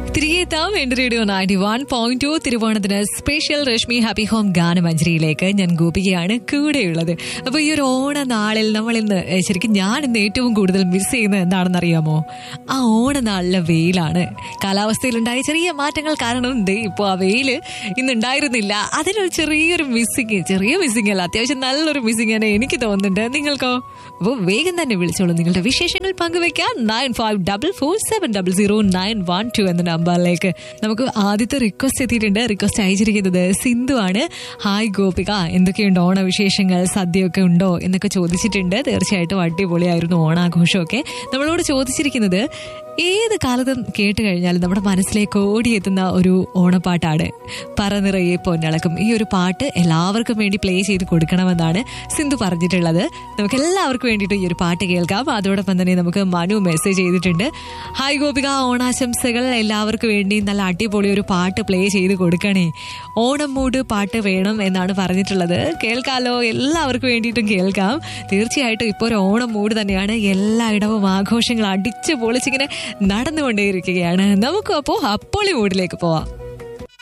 തിരികെ എത്താം എന്റെ radio ninety one point two തിരുവോണത്തിന് സ്പെഷ്യൽ രശ്മി ഹാപ്പി ഹോം ഗാനമഞ്ജരിയിലേക്ക് ഞാൻ ഗോപികയാണ് കൂടെയുള്ളത് അപ്പൊ ഈ ഒരു ഓണ നാളിൽ നമ്മൾ ഇന്ന് ഏ, ശരിക്കും ഞാൻ ഇന്ന് ഏറ്റവും കൂടുതൽ മിസ് ചെയ്യുന്നത് എന്താണെന്ന് അറിയാമോ ആ ഓണനാളിലെ വെയിലാണ് കാലാവസ്ഥയിലുണ്ടായ ചെറിയ മാറ്റങ്ങൾ കാരണം ദേ ഇപ്പോൾ ആ വെയില് ഇന്ന് ഉണ്ടായിരുന്നില്ല അതിനൊരു ചെറിയൊരു മിസ്സിങ് ചെറിയ മിസ്സിങ് അല്ല അത്യാവശ്യം നല്ലൊരു മിസ്സിങ് ആണ് എനിക്ക് തോന്നുന്നുണ്ട് നിങ്ങൾക്കോ അപ്പോൾ വേഗം തന്നെ വിളിച്ചോളൂ നിങ്ങളുടെ വിശേഷങ്ങൾ പങ്കുവെക്കാൻ nine five double four seven double zero nine one two എന്ന നമ്പറിലേക്ക് നമുക്ക് ആദ്യത്തെ റിക്വസ്റ്റ് എത്തിയിട്ടുണ്ട് റിക്വസ്റ്റ് അയച്ചിരിക്കുന്നത് സിന്ധു ആണ് ഹായ് ഗോപിക എന്തൊക്കെയുണ്ട് ഓണവിശേഷങ്ങൾ സദ്യയൊക്കെ ഉണ്ടോ എന്നൊക്കെ ചോദിച്ചിട്ടുണ്ട് തീർച്ചയായിട്ടും അടിപൊളിയായിരുന്നു ഓണാഘോഷമൊക്കെ നമ്മളോട് ചോദിച്ചിരിക്കുന്നത് ഏത് കാലത്തും കേട്ട് കഴിഞ്ഞാലും നമ്മുടെ മനസ്സിലേക്ക് ഓടിയെത്തുന്ന ഒരു ഓണപ്പാട്ടാണ് പറ നിറയെ പൊന്നളക്കും ഈ ഒരു പാട്ട് എല്ലാവർക്കും വേണ്ടി പ്ലേ ചെയ്ത് കൊടുക്കണമെന്നാണ് സിന്ധു പറഞ്ഞിട്ടുള്ളത് നമുക്ക് എല്ലാവർക്കും വേണ്ടിയിട്ട് ഈ ഒരു പാട്ട് കേൾക്കാം അതോടൊപ്പം തന്നെ നമുക്ക് മനു മെസ്സേജ് ചെയ്തിട്ടുണ്ട് ഹായ് ഗോപിക ഓണാശംസകൾ എല്ലാവർക്കും വേണ്ടി നല്ല അടിപൊളി ഒരു പാട്ട് പ്ലേ ചെയ്ത് കൊടുക്കണേ ഓണം മൂഡ് പാട്ട് വേണം എന്നാണ് പറഞ്ഞിട്ടുള്ളത് കേൾക്കാലോ എല്ലാവർക്കും വേണ്ടിയിട്ടും കേൾക്കാം തീർച്ചയായിട്ടും ഇപ്പോൾ ഒരു ഓണം മൂഡ് തന്നെയാണ് എല്ലായിടവും ആഘോഷങ്ങൾ അടിച്ചു പൊളിച്ചിങ്ങനെ നടന്നുകൊണ്ടേയിരിക്കുകയാണ് നമുക്കും അപ്പോൾ അപ്പോളി മൂഡിലേക്ക് പോവാം